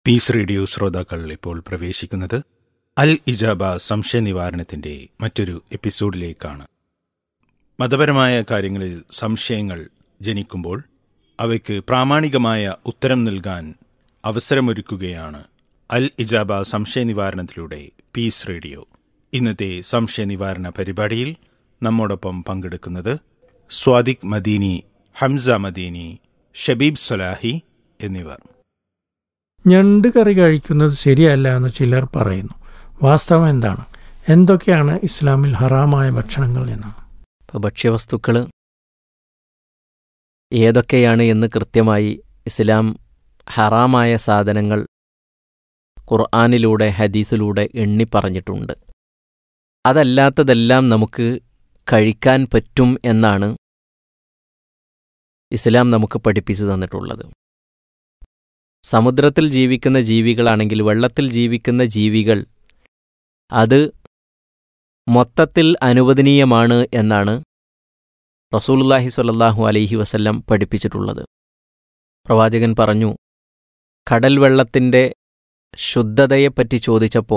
piece radio ശ്രോതാക്കൾ ഇപ്പോൾ പ്രവേശിക്കുന്നത് അൽ ഇജാബ സംശയ നിവാരണത്തിന്റെ മറ്റൊരു എപ്പിസോഡിലേക്കാണ് മതപരമായ കാര്യങ്ങളിൽ സംശയങ്ങൾ ജനിക്കുമ്പോൾ അവയ്ക്ക് പ്രാമാണികമായ ഉത്തരം നൽകാൻ അവസരമൊരുക്കുകയാണ് അൽ ഇജാബ സംശയ നിവാരണത്തിലൂടെ പീസ് റേഡിയോ ഇന്നത്തെ സംശയ നിവാരണ പരിപാടിയിൽ നമ്മോടൊപ്പം പങ്കെടുക്കുന്നത് സ്വാദിഖ് മദീനി ഹംസ മദീനി ഷബീബ് സലാഹി എന്നിവർ ഞണ്ട് കറി കഴിക്കുന്നത് ശരിയല്ല എന്ന് ചിലർ പറയുന്നു വാസ്തവം എന്താണ് എന്തൊക്കെയാണ് ഇസ്ലാമിൽ ഹറാമായ ഭക്ഷണങ്ങൾ എന്നാണ് ഇപ്പോൾ ഭക്ഷ്യവസ്തുക്കൾ ഏതൊക്കെയാണ് എന്ന് കൃത്യമായി ഇസ്ലാം ഹറാമായ സാധനങ്ങൾ ഖുർആാനിലൂടെ ഹദീസിലൂടെ എണ്ണി പറഞ്ഞിട്ടുണ്ട് അതല്ലാത്തതെല്ലാം നമുക്ക് കഴിക്കാൻ പറ്റും എന്നാണ് ഇസ്ലാം നമുക്ക് പഠിപ്പിച്ചു തന്നിട്ടുള്ളത് സമുദ്രത്തിൽ ജീവിക്കുന്ന ജീവികളാണെങ്കിൽ വെള്ളത്തിൽ ജീവിക്കുന്ന ജീവികൾ അത് മൊത്തത്തിൽ അനുവദനീയമാണ് എന്നാണ് റസൂലുല്ലാഹി സ്വല്ലല്ലാഹു അലൈഹി വസല്ലം പഠിപ്പിച്ചിട്ടുള്ളത് പ്രവാചകൻ പറഞ്ഞു കടൽ വെള്ളത്തിൻ്റെ ശുദ്ധതയെപ്പറ്റി ചോദിച്ചപ്പോൾ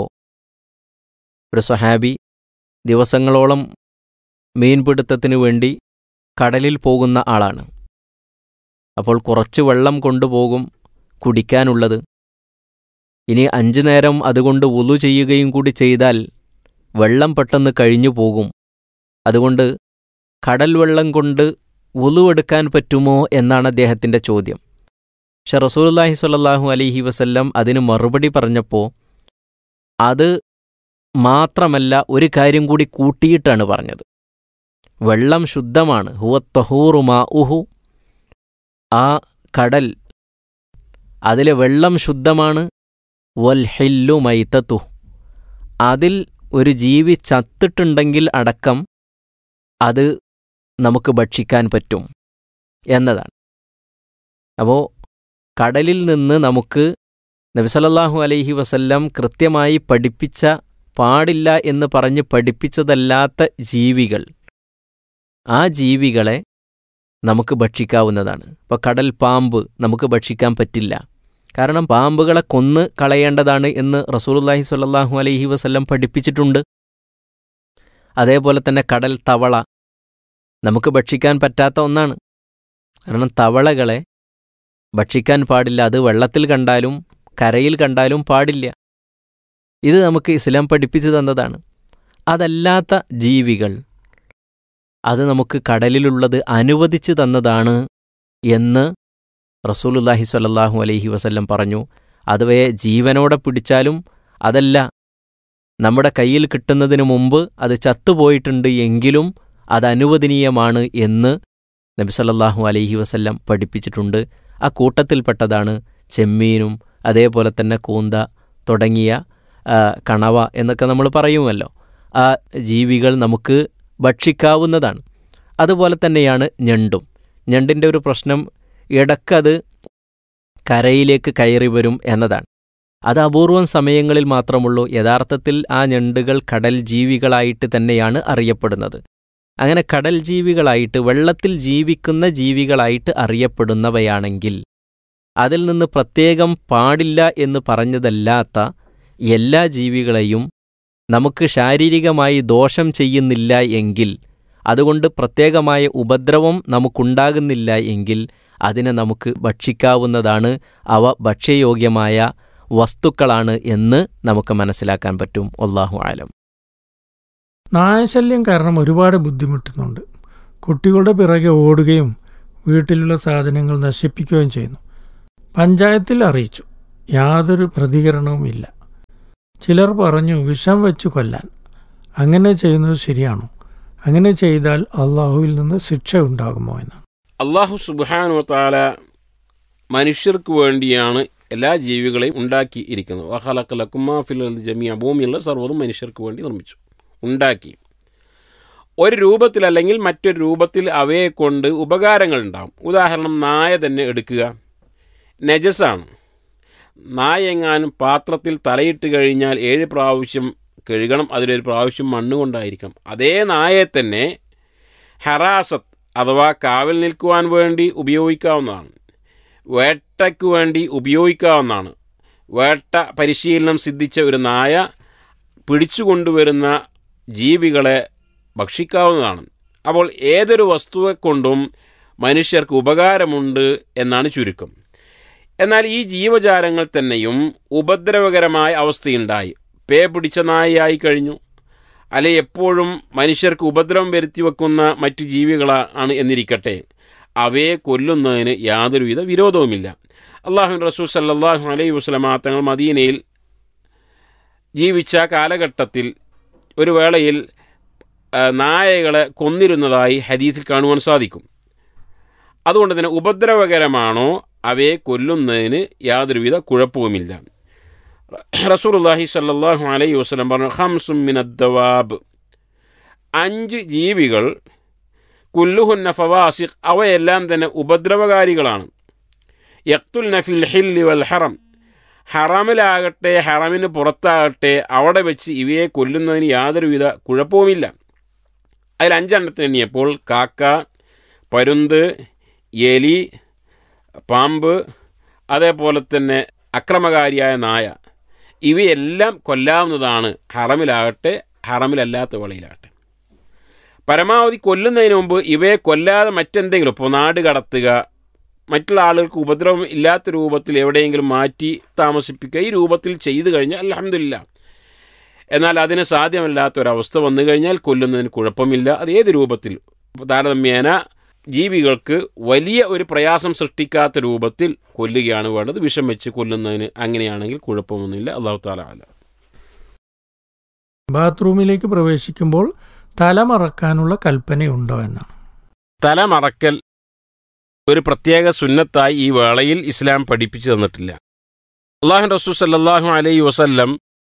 ഒരു സ്വഹാബി ദിവസങ്ങളോളം മീൻപിടുത്തത്തിനു വേണ്ടി കടലിൽ പോകുന്ന ആളാണ് അപ്പോൾ കുറച്ച് വെള്ളം കൊണ്ടുപോകും കുടിക്കാനുള്ളത് ഇനി അഞ്ചു നേരം അതുകൊണ്ട് ഉലു ചെയ്യുകയും കൂടി ചെയ്താൽ വെള്ളം പെട്ടെന്ന് കഴിഞ്ഞു പോകും അതുകൊണ്ട് കടൽ വെള്ളം കൊണ്ട് ഉലു എടുക്കാൻ പറ്റുമോ എന്നാണ് അദ്ദേഹത്തിൻ്റെ ചോദ്യം പക്ഷെ റസൂലുല്ലാഹി സ്വല്ലല്ലാഹു അലൈഹി വസല്ലം അതിന് മറുപടി പറഞ്ഞപ്പോൾ അത് മാത്രമല്ല ഒരു കാര്യം കൂടി കൂട്ടിയിട്ടാണ് പറഞ്ഞത് വെള്ളം ശുദ്ധമാണ് ഹുവ തഹൂറുമാ ഉഹു ആ കടൽ അതിലെ വെള്ളം ശുദ്ധമാണ് വൽ ഹില്ലു മൈത്തത്തു അതിൽ ഒരു ജീവി ചത്തിട്ടുണ്ടെങ്കിൽ അടക്കം അത് നമുക്ക് ഭക്ഷിക്കാൻ പറ്റും എന്നതാണ് അപ്പോൾ കടലിൽ നിന്ന് നമുക്ക് നബിസലല്ലാഹു അലൈഹി വസല്ലം കൃത്യമായി പഠിപ്പിച്ച പാടില്ല എന്ന് പറഞ്ഞ് പഠിപ്പിച്ചതല്ലാത്ത ജീവികൾ ആ ജീവികളെ നമുക്ക് ഭക്ഷിക്കാവുന്നതാണ് ഇപ്പോൾ കടൽ പാമ്പ് നമുക്ക് ഭക്ഷിക്കാൻ പറ്റില്ല കാരണം പാമ്പുകളെ കൊന്ന് കളയേണ്ടതാണ് എന്ന് റസൂലുല്ലാഹി സ്വല്ലല്ലാഹു അലൈഹി വസല്ലം പഠിപ്പിച്ചിട്ടുണ്ട് അതേപോലെ തന്നെ കടൽ തവള നമുക്ക് ഭക്ഷിക്കാൻ പറ്റാത്ത ഒന്നാണ് കാരണം തവളകളെ ഭക്ഷിക്കാൻ പാടില്ല അത് വെള്ളത്തിൽ കണ്ടാലും കരയിൽ കണ്ടാലും പാടില്ല ഇത് നമുക്ക് ഇസ്ലാം പഠിപ്പിച്ചു തന്നതാണ് അതല്ലാത്ത ജീവികൾ അത് നമുക്ക് കടലിലുള്ളത് അനുവദിച്ചു തന്നതാണ് എന്ന് റസൂലുല്ലാഹി സ്വല്ലല്ലാഹു അലൈഹി വസല്ലം പറഞ്ഞു അതുവയെ ജീവനോടെ പിടിച്ചാലും അതല്ല നമ്മുടെ കയ്യിൽ കിട്ടുന്നതിന് മുമ്പ് അത് ചത്തുപോയിട്ടുണ്ട് എങ്കിലും അത് അനുവദനീയമാണ് എന്ന് നബി സല്ലല്ലാഹു അലൈഹി വസല്ലം പഠിപ്പിച്ചിട്ടുണ്ട് ആ കൂട്ടത്തിൽപ്പെട്ടതാണ് ചെമ്മീനും അതേപോലെ തന്നെ കൂന്ത തുടങ്ങിയ കണവ എന്നൊക്കെ നമ്മൾ പറയുമല്ലോ ആ ജീവികൾ നമുക്ക് ഭക്ഷിക്കാവുന്നതാണ് അതുപോലെ തന്നെയാണ് ഞണ്ടും ഞണ്ടിൻ്റെ ഒരു പ്രശ്നം ഇടക്കത് കരയിലേക്ക് കയറി വരും എന്നതാണ് അത് അപൂർവം സമയങ്ങളിൽ മാത്രമുള്ളൂ യഥാർത്ഥത്തിൽ ആ ഞണ്ടുകൾ കടൽ ജീവികളായിട്ട് തന്നെയാണ് അറിയപ്പെടുന്നത് അങ്ങനെ കടൽ ജീവികളായിട്ട് വെള്ളത്തിൽ ജീവിക്കുന്ന ജീവികളായിട്ട് അറിയപ്പെടുന്നവയാണെങ്കിൽ അതിൽ നിന്ന് പ്രത്യേകം പാടില്ല എന്ന് പറഞ്ഞതല്ലാത്ത എല്ലാ ജീവികളെയും നമുക്ക് ശാരീരികമായി ദോഷം ചെയ്യുന്നില്ല എങ്കിൽ അതുകൊണ്ട് പ്രത്യേകമായ ഉപദ്രവം നമുക്കുണ്ടാകുന്നില്ല എങ്കിൽ അതിനെ നമുക്ക് ഭക്ഷിക്കാവുന്നതാണ് അവ ഭക്ഷ്യയോഗ്യമായ വസ്തുക്കളാണ് എന്ന് നമുക്ക് മനസ്സിലാക്കാൻ പറ്റും ഒല്ലാഹു ആലം നായശല്യം കാരണം ഒരുപാട് ബുദ്ധിമുട്ടുന്നുണ്ട് കുട്ടികളുടെ പിറകെ ഓടുകയും വീട്ടിലുള്ള സാധനങ്ങൾ നശിപ്പിക്കുകയും ചെയ്യുന്നു പഞ്ചായത്തിൽ അറിയിച്ചു യാതൊരു പ്രതികരണവുമില്ല ചിലർ പറഞ്ഞു വിഷം വെച്ച് കൊല്ലാൻ അങ്ങനെ ചെയ്യുന്നത് ശരിയാണോ അങ്ങനെ ചെയ്താൽ അള്ളാഹുവിൽ നിന്ന് ശിക്ഷ ഉണ്ടാകുമോ എന്നാണ് അള്ളാഹു സുബാനു താല മനുഷ്യർക്ക് വേണ്ടിയാണ് എല്ലാ ജീവികളെയും ഉണ്ടാക്കി ഇരിക്കുന്നത് വഹലക്കലക്കുമാ ഫിൽ ജമിയ ഭൂമിയുള്ള സർവ്വതും മനുഷ്യർക്ക് വേണ്ടി നിർമ്മിച്ചു ഉണ്ടാക്കി ഒരു രൂപത്തിൽ അല്ലെങ്കിൽ മറ്റൊരു രൂപത്തിൽ അവയെ കൊണ്ട് ഉപകാരങ്ങൾ ഉണ്ടാകും ഉദാഹരണം നായ തന്നെ എടുക്കുക നജസാണ് നായ എങ്ങാനും പാത്രത്തിൽ തലയിട്ട് കഴിഞ്ഞാൽ ഏഴ് പ്രാവശ്യം കഴുകണം അതിലൊരു പ്രാവശ്യം മണ്ണ് കൊണ്ടായിരിക്കണം അതേ നായയെ തന്നെ ഹറാസത്ത് അഥവാ കാവൽ നിൽക്കുവാൻ വേണ്ടി ഉപയോഗിക്കാവുന്നതാണ് വേട്ടയ്ക്ക് വേണ്ടി ഉപയോഗിക്കാവുന്നതാണ് വേട്ട പരിശീലനം സിദ്ധിച്ച ഒരു നായ പിടിച്ചുകൊണ്ടുവരുന്ന ജീവികളെ ഭക്ഷിക്കാവുന്നതാണ് അപ്പോൾ ഏതൊരു വസ്തുവെ കൊണ്ടും മനുഷ്യർക്ക് ഉപകാരമുണ്ട് എന്നാണ് ചുരുക്കം എന്നാൽ ഈ ജീവജാലങ്ങൾ തന്നെയും ഉപദ്രവകരമായ അവസ്ഥയുണ്ടായി പേ പിടിച്ച നായയായി കഴിഞ്ഞു അല്ലെ എപ്പോഴും മനുഷ്യർക്ക് ഉപദ്രവം വരുത്തി വെക്കുന്ന മറ്റു ജീവികളാണ് എന്നിരിക്കട്ടെ അവയെ കൊല്ലുന്നതിന് യാതൊരുവിധ വിരോധവുമില്ല അള്ളാഹു റസൂൽ സല്ലാഹു അലൈഹി വസ്ലമ തങ്ങൾ മദീനയിൽ ജീവിച്ച കാലഘട്ടത്തിൽ ഒരു വേളയിൽ ആ, നായകളെ കൊന്നിരുന്നതായി ഹദീസിൽ കാണുവാൻ സാധിക്കും അതുകൊണ്ട് തന്നെ ഉപദ്രവകരമാണോ അവയെ കൊല്ലുന്നതിന് യാതൊരുവിധ കുഴപ്പവുമില്ല റസൂലുള്ളാഹി സല്ലല്ലാഹു അലൈഹി വസല്ലം പറഞ്ഞു ഹംസും മിനദ്ദവാബ് അഞ്ച് ജീവികൾ കുല്ലുഹുന്ന ഫവാസിഖ് അവയെല്ലാം തന്നെ ഉപദ്രവകാരികളാണ് യക്തുൽ നഫിൽ ഹില്ലി വൽ ഹറം ഹറമിലാകട്ടെ ഹറമിന് പുറത്താകട്ടെ അവിടെ വെച്ച് ഇവയെ കൊല്ലുന്നതിന് യാതൊരുവിധ കുഴപ്പവുമില്ല അതിൽ അഞ്ചെണ്ണത്തിന് എണ്ണിയപ്പോൾ കാക്ക പരുന്ത് എലി പാമ്പ് അതേപോലെ തന്നെ അക്രമകാരിയായ നായ ഇവയെല്ലാം കൊല്ലാവുന്നതാണ് ഹറമിലാകട്ടെ ഹറമിലല്ലാത്ത വേളയിലാകട്ടെ പരമാവധി കൊല്ലുന്നതിന് മുമ്പ് ഇവയെ കൊല്ലാതെ മറ്റെന്തെങ്കിലും ഇപ്പോൾ നാട് കടത്തുക മറ്റുള്ള ആളുകൾക്ക് ഉപദ്രവം ഇല്ലാത്ത രൂപത്തിൽ എവിടെയെങ്കിലും മാറ്റി താമസിപ്പിക്കുക ഈ രൂപത്തിൽ ചെയ്തു കഴിഞ്ഞാൽ അലഹമില്ല എന്നാൽ അതിന് സാധ്യമല്ലാത്ത ഒരവസ്ഥ വന്നു കഴിഞ്ഞാൽ കൊല്ലുന്നതിന് കുഴപ്പമില്ല അത് ഏത് രൂപത്തിൽ താരതമ്യേന ജീവികൾക്ക് വലിയ ഒരു പ്രയാസം സൃഷ്ടിക്കാത്ത രൂപത്തിൽ കൊല്ലുകയാണ് വേണ്ടത് വിഷം വെച്ച് കൊല്ലുന്നതിന് അങ്ങനെയാണെങ്കിൽ കുഴപ്പമൊന്നുമില്ല അള്ളാഹു താല അല്ല ബാത്റൂമിലേക്ക് പ്രവേശിക്കുമ്പോൾ തല മറക്കാനുള്ള കൽപ്പനയുണ്ടോ എന്നാണ് തല മറക്കൽ ഒരു പ്രത്യേക സുന്നത്തായി ഈ വേളയിൽ ഇസ്ലാം പഠിപ്പിച്ചു തന്നിട്ടില്ല അള്ളാഹു റസൂൽ സല്ലാഹു അലൈഹി വസല്ലം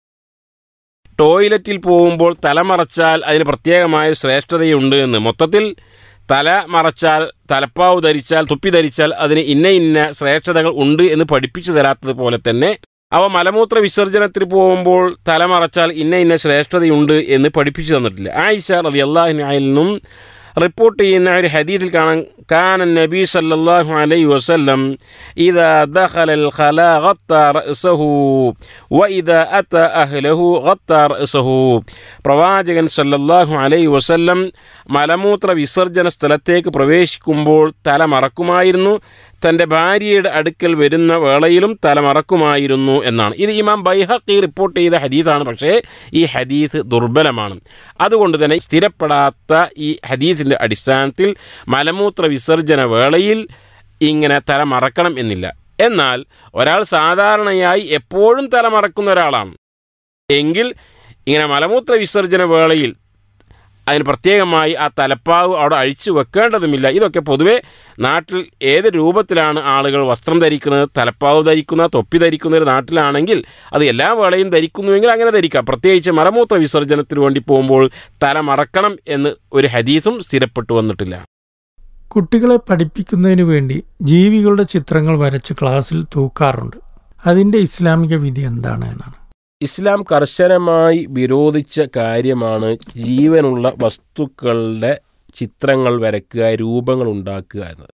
ടോയ്ലറ്റിൽ പോകുമ്പോൾ തല മറച്ചാൽ അതിന് പ്രത്യേകമായ ശ്രേഷ്ഠതയുണ്ട് എന്ന് മൊത്തത്തിൽ തല മറച്ചാൽ തലപ്പാവ് ധരിച്ചാൽ തുപ്പി ധരിച്ചാൽ അതിന് ഇന്ന ഇന്ന ശ്രേഷ്ഠതകൾ ഉണ്ട് എന്ന് പഠിപ്പിച്ചു തരാത്തത് പോലെ തന്നെ അവ മലമൂത്ര വിസർജനത്തിന് പോകുമ്പോൾ തല മറച്ചാൽ ഇന്ന ഇന്ന ശ്രേഷ്ഠതയുണ്ട് എന്ന് പഠിപ്പിച്ചു തന്നിട്ടില്ല ആയിഷ റതി അള്ളാഹിനും റിപ്പോർട്ട് ചെയ്യുന്ന ഒരു ഹദീത്തിൽ കാണാൻ കാന നബി സല്ലല്ലാഹു അലൈഹി വസല്ലം ഇദാ ദഖല الخلاء غطى رأسه وإذا أتى أهله غطى رأسه പ്രവാചകൻ സല്ലല്ലാഹു അലൈഹി വസല്ലം മലമൂത്ര വിസർജന സ്ഥലത്തേക്ക് പ്രവേശിക്കുമ്പോൾ തല മറക്കുമായിരുന്നു തൻ്റെ ഭാര്യയുടെ അടുക്കൽ വരുന്ന വേളയിലും തല മറക്കുമായിരുന്നു എന്നാണ് ഇത് ഇമാം ബൈഹക്കി റിപ്പോർട്ട് ചെയ്ത ഹദീസാണ് പക്ഷേ ഈ ഹദീസ് ദുർബലമാണ് അതുകൊണ്ട് തന്നെ സ്ഥിരപ്പെടാത്ത ഈ ഹദീസിൻ്റെ അടിസ്ഥാനത്തിൽ മലമൂത്ര വിസർജന വേളയിൽ ഇങ്ങനെ തല മറക്കണം എന്നില്ല എന്നാൽ ഒരാൾ സാധാരണയായി എപ്പോഴും തല മറക്കുന്ന ഒരാളാണ് എങ്കിൽ ഇങ്ങനെ മലമൂത്ര വിസർജന വേളയിൽ അതിന് പ്രത്യേകമായി ആ തലപ്പാവ് അവിടെ അഴിച്ചു വെക്കേണ്ടതുമില്ല ഇതൊക്കെ പൊതുവെ നാട്ടിൽ ഏത് രൂപത്തിലാണ് ആളുകൾ വസ്ത്രം ധരിക്കുന്നത് തലപ്പാവ് ധരിക്കുന്ന തൊപ്പി ധരിക്കുന്ന ഒരു നാട്ടിലാണെങ്കിൽ അത് എല്ലാ വേളയും ധരിക്കുന്നുവെങ്കിൽ അങ്ങനെ ധരിക്കാം പ്രത്യേകിച്ച് മലമൂത്ര വിസർജനത്തിന് വേണ്ടി പോകുമ്പോൾ തല മറക്കണം എന്ന് ഒരു ഹദീസും സ്ഥിരപ്പെട്ടു വന്നിട്ടില്ല കുട്ടികളെ പഠിപ്പിക്കുന്നതിന് വേണ്ടി ജീവികളുടെ ചിത്രങ്ങൾ വരച്ച് ക്ലാസ്സിൽ തൂക്കാറുണ്ട് അതിൻ്റെ ഇസ്ലാമിക വിധി എന്താണ് എന്നാണ് ഇസ്ലാം കർശനമായി വിരോധിച്ച കാര്യമാണ് ജീവനുള്ള വസ്തുക്കളുടെ ചിത്രങ്ങൾ വരയ്ക്കുക രൂപങ്ങൾ ഉണ്ടാക്കുക എന്നത്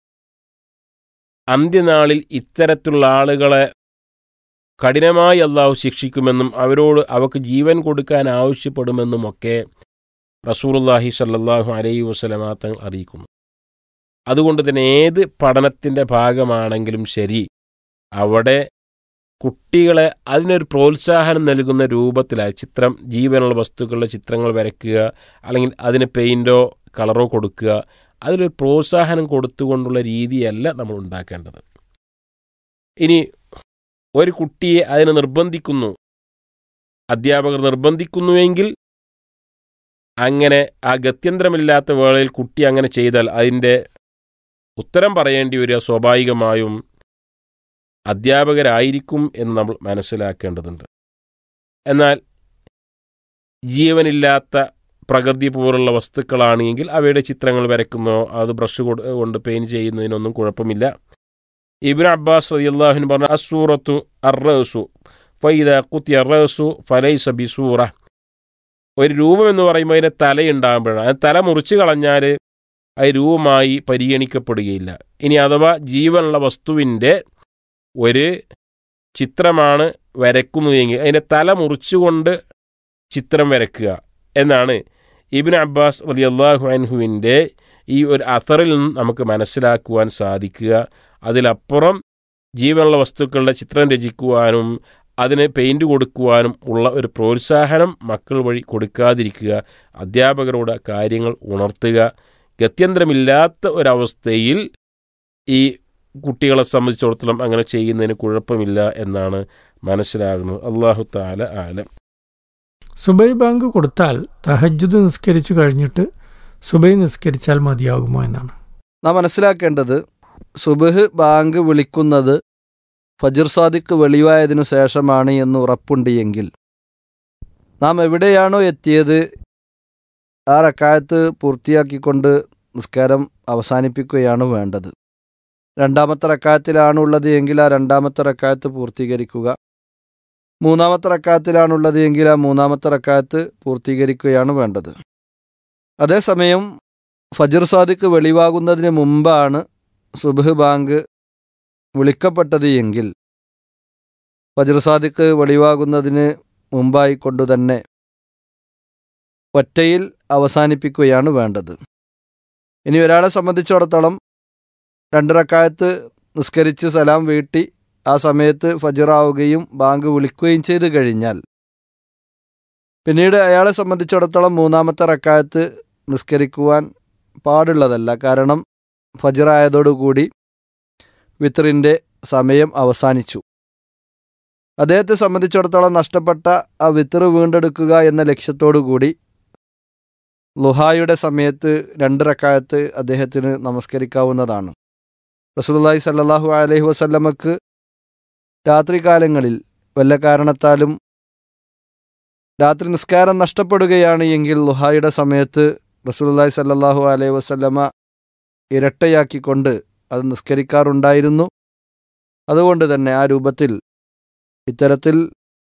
അന്ത്യനാളിൽ ഇത്തരത്തിലുള്ള ആളുകളെ കഠിനമായി അള്ളാഹു ശിക്ഷിക്കുമെന്നും അവരോട് അവർക്ക് ജീവൻ കൊടുക്കാൻ ആവശ്യപ്പെടുമെന്നുമൊക്കെ റസൂലുള്ളാഹി സല്ലല്ലാഹു അലൈഹി വസല്ലമ തങ്ങൾ അറിയിക്കുന്നു അതുകൊണ്ട് തന്നെ ഏത് പഠനത്തിൻ്റെ ഭാഗമാണെങ്കിലും ശരി അവിടെ കുട്ടികളെ അതിനൊരു പ്രോത്സാഹനം നൽകുന്ന രൂപത്തിലായി ചിത്രം ജീവനുള്ള വസ്തുക്കളുടെ ചിത്രങ്ങൾ വരയ്ക്കുക അല്ലെങ്കിൽ അതിന് പെയിൻറ്റോ കളറോ കൊടുക്കുക അതിലൊരു പ്രോത്സാഹനം കൊടുത്തുകൊണ്ടുള്ള രീതിയല്ല നമ്മൾ ഉണ്ടാക്കേണ്ടത് ഇനി ഒരു കുട്ടിയെ അതിന് നിർബന്ധിക്കുന്നു അധ്യാപകർ നിർബന്ധിക്കുന്നുവെങ്കിൽ അങ്ങനെ ആ ഗത്യന്തരമില്ലാത്ത വേളയിൽ കുട്ടി അങ്ങനെ ചെയ്താൽ അതിൻ്റെ ഉത്തരം പറയേണ്ടി വരിക സ്വാഭാവികമായും അധ്യാപകരായിരിക്കും എന്ന് നമ്മൾ മനസ്സിലാക്കേണ്ടതുണ്ട് എന്നാൽ ജീവനില്ലാത്ത പ്രകൃതി പോലുള്ള വസ്തുക്കളാണെങ്കിൽ അവയുടെ ചിത്രങ്ങൾ വരയ്ക്കുന്നോ അത് ബ്രഷ് കൊണ്ട് പെയിൻറ്റ് ചെയ്യുന്നതിനൊന്നും കുഴപ്പമില്ല ഇബിൻ അബ്ബാസ് റളിയല്ലാഹു പറഞ്ഞു അസൂറത്തു അറസു ഫൈദ കുത്തി അറസു ഫലൈസ ബിസൂറ ഒരു രൂപം എന്ന് പറയുമ്പോൾ അതിന് തലയുണ്ടാകുമ്പോഴാണ് അത് തല മുറിച്ച് കളഞ്ഞാൽ അത് രൂപമായി പരിഗണിക്കപ്പെടുകയില്ല ഇനി അഥവാ ജീവനുള്ള വസ്തുവിൻ്റെ ഒരു ചിത്രമാണ് വരക്കുന്നു എങ്കിൽ അതിൻ്റെ തല മുറിച്ചുകൊണ്ട് ചിത്രം വരയ്ക്കുക എന്നാണ് ഇബിൻ അബ്ബാസ് റതി അള്ളാഹു അൻഹുവിൻ്റെ ഈ ഒരു അഥറിൽ നിന്ന് നമുക്ക് മനസ്സിലാക്കുവാൻ സാധിക്കുക അതിലപ്പുറം ജീവനുള്ള വസ്തുക്കളുടെ ചിത്രം രചിക്കുവാനും അതിന് പെയിൻറ് കൊടുക്കുവാനും ഉള്ള ഒരു പ്രോത്സാഹനം മക്കൾ വഴി കൊടുക്കാതിരിക്കുക അധ്യാപകരോട് കാര്യങ്ങൾ ഉണർത്തുക ഗത്യന്തരമില്ലാത്ത ഒരവസ്ഥയിൽ ഈ കുട്ടികളെ സംബന്ധിച്ചിടത്തോളം അങ്ങനെ ചെയ്യുന്നതിന് കുഴപ്പമില്ല എന്നാണ് മനസ്സിലാകുന്നത് അള്ളാഹു താല ആലം സുബൈ ബാങ്ക് കൊടുത്താൽ തഹജ്ജുദ് നിസ്കരിച്ചു കഴിഞ്ഞിട്ട് സുബൈ നിസ്കരിച്ചാൽ മതിയാകുമോ എന്നാണ് നാം മനസ്സിലാക്കേണ്ടത് സുബഹ് ബാങ്ക് വിളിക്കുന്നത് ഫജിർ സാദിഖ് വെളിവായതിനു ശേഷമാണ് എന്ന് ഉറപ്പുണ്ട് എങ്കിൽ നാം എവിടെയാണോ എത്തിയത് ആ റക്കായത്ത് പൂർത്തിയാക്കിക്കൊണ്ട് നിസ്കാരം അവസാനിപ്പിക്കുകയാണ് വേണ്ടത് രണ്ടാമത്തെ റക്കായത്തിലാണുള്ളത് എങ്കിൽ ആ രണ്ടാമത്തെ റക്കായത്ത് പൂർത്തീകരിക്കുക മൂന്നാമത്തെ റക്കായത്തിലാണുള്ളത് എങ്കിൽ ആ മൂന്നാമത്തെ റക്കായത്ത് പൂർത്തീകരിക്കുകയാണ് വേണ്ടത് അതേസമയം ഫജിർ സാദിഖ് വെളിവാകുന്നതിന് മുമ്പാണ് സുബഹ് ബാങ്ക് വിളിക്കപ്പെട്ടത് എങ്കിൽ ഫജിർ സാദിഖ് വെളിവാകുന്നതിന് മുമ്പായി കൊണ്ടുതന്നെ ഒറ്റയിൽ അവസാനിപ്പിക്കുകയാണ് വേണ്ടത് ഇനി ഒരാളെ സംബന്ധിച്ചിടത്തോളം രണ്ടിറക്കായത്ത് നിസ്കരിച്ച് സലാം വീട്ടി ആ സമയത്ത് ഫജിറാവുകയും ബാങ്ക് വിളിക്കുകയും ചെയ്തു കഴിഞ്ഞാൽ പിന്നീട് അയാളെ സംബന്ധിച്ചിടത്തോളം മൂന്നാമത്തെ റക്കായത്ത് നിസ്കരിക്കുവാൻ പാടുള്ളതല്ല കാരണം ഫജിറായതോടുകൂടി വിത്തറിൻ്റെ സമയം അവസാനിച്ചു അദ്ദേഹത്തെ സംബന്ധിച്ചിടത്തോളം നഷ്ടപ്പെട്ട ആ വിത്തർ വീണ്ടെടുക്കുക എന്ന ലക്ഷ്യത്തോടു കൂടി ലുഹായുടെ സമയത്ത് രണ്ട് റക്കായത്ത് അദ്ദേഹത്തിന് നമസ്കരിക്കാവുന്നതാണ് റസൂലുള്ളാഹി സല്ലല്ലാഹു അലൈഹി വസല്ലമക്ക് രാത്രികാലങ്ങളിൽ വല്ല കാരണത്താലും രാത്രി നിസ്കാരം നഷ്ടപ്പെടുകയാണ് എങ്കിൽ ലുഹായുടെ സമയത്ത് റസൂലുള്ളാഹി സല്ലല്ലാഹു അലൈഹി വസല്ലമ ഇരട്ടയാക്കിക്കൊണ്ട് അത് നിസ്കരിക്കാറുണ്ടായിരുന്നു അതുകൊണ്ട് തന്നെ ആ രൂപത്തിൽ ഇത്തരത്തിൽ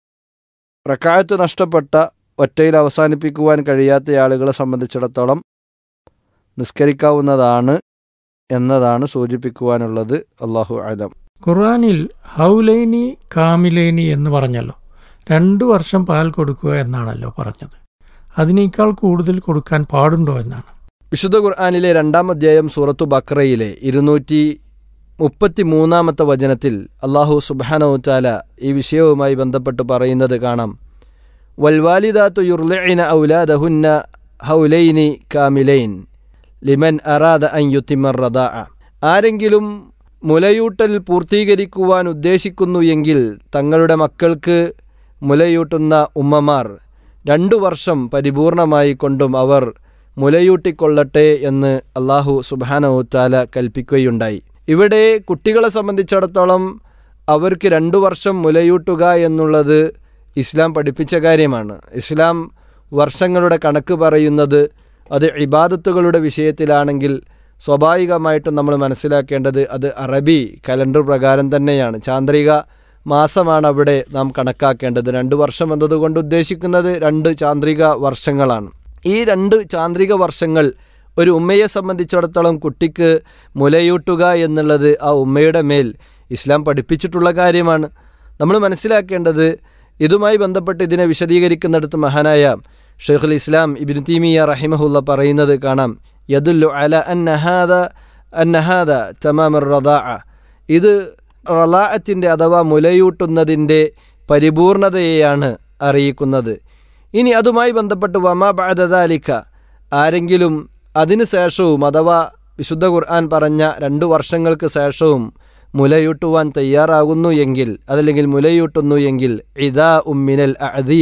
റക്കായത്ത് നഷ്ടപ്പെട്ട ഒറ്റയിൽ അവസാനിപ്പിക്കുവാൻ കഴിയാത്ത ആളുകളെ സംബന്ധിച്ചിടത്തോളം നിസ്കരിക്കാവുന്നതാണ് എന്നതാണ് സൂചിപ്പിക്കുവാനുള്ളത് അള്ളാഹു അലം ഖുർആനിൽ ഹൗലൈനി കാമിലൈനി എന്ന് പറഞ്ഞല്ലോ രണ്ടു വർഷം പാൽ കൊടുക്കുക എന്നാണല്ലോ പറഞ്ഞത് അതിനേക്കാൾ കൂടുതൽ കൊടുക്കാൻ പാടുണ്ടോ എന്നാണ് വിശുദ്ധ ഖുർആാനിലെ രണ്ടാം അധ്യായം സൂറത്തു ബക്രയിലെ ഇരുന്നൂറ്റി മുപ്പത്തി മൂന്നാമത്തെ വചനത്തിൽ അള്ളാഹു സുബാനോ ചാല ഈ വിഷയവുമായി ബന്ധപ്പെട്ട് പറയുന്നത് കാണാം വൽവാലിദാത്തു യുർലഇന ഔലാദഹുന്ന ഹൗലൈനി കാമിലൈൻ ലിമൻ അറാദ അൻ യുത്തിമർ റദാ ആരെങ്കിലും മുലയൂട്ടൽ പൂർത്തീകരിക്കുവാൻ ഉദ്ദേശിക്കുന്നു എങ്കിൽ തങ്ങളുടെ മക്കൾക്ക് മുലയൂട്ടുന്ന ഉമ്മമാർ രണ്ടു വർഷം പരിപൂർണമായി കൊണ്ടും അവർ മുലയൂട്ടിക്കൊള്ളട്ടെ എന്ന് അള്ളാഹു സുബാനവുത്താല കൽപ്പിക്കുകയുണ്ടായി ഇവിടെ കുട്ടികളെ സംബന്ധിച്ചിടത്തോളം അവർക്ക് രണ്ടു വർഷം മുലയൂട്ടുക എന്നുള്ളത് ഇസ്ലാം പഠിപ്പിച്ച കാര്യമാണ് ഇസ്ലാം വർഷങ്ങളുടെ കണക്ക് പറയുന്നത് അത് ഇബാദത്തുകളുടെ വിഷയത്തിലാണെങ്കിൽ സ്വാഭാവികമായിട്ടും നമ്മൾ മനസ്സിലാക്കേണ്ടത് അത് അറബി കലണ്ടർ പ്രകാരം തന്നെയാണ് ചാന്ദ്രിക മാസമാണ് അവിടെ നാം കണക്കാക്കേണ്ടത് രണ്ട് വർഷം എന്നതുകൊണ്ട് ഉദ്ദേശിക്കുന്നത് രണ്ട് ചാന്ദ്രിക വർഷങ്ങളാണ് ഈ രണ്ട് ചാന്ദ്രിക വർഷങ്ങൾ ഒരു ഉമ്മയെ സംബന്ധിച്ചിടത്തോളം കുട്ടിക്ക് മുലയൂട്ടുക എന്നുള്ളത് ആ ഉമ്മയുടെ മേൽ ഇസ്ലാം പഠിപ്പിച്ചിട്ടുള്ള കാര്യമാണ് നമ്മൾ മനസ്സിലാക്കേണ്ടത് ഇതുമായി ബന്ധപ്പെട്ട് ഇതിനെ വിശദീകരിക്കുന്നിടത്ത് മഹാനായ ഷെയ്ഖുൽ ഇസ്ലാം ഇബിൻ തീമിയ റഹിമഹുല്ല പറയുന്നത് കാണാം യദുല്ലു അല അന്നഹാദ അന്നഹാദ തമാമർ റദാ ഇത് റലാഅത്തിൻ്റെ അഥവാ മുലയൂട്ടുന്നതിൻ്റെ പരിപൂർണതയെയാണ് അറിയിക്കുന്നത് ഇനി അതുമായി ബന്ധപ്പെട്ട് വമാ ബാദദാലിക്ക ആരെങ്കിലും അതിനു ശേഷവും അഥവാ വിശുദ്ധ ഖുർആൻ പറഞ്ഞ രണ്ടു വർഷങ്ങൾക്ക് ശേഷവും മുലയൂട്ടുവാൻ തയ്യാറാകുന്നു എങ്കിൽ അതല്ലെങ്കിൽ മുലയൂട്ടുന്നു എങ്കിൽ ഇദാ ഉമ്മിനൽ അദി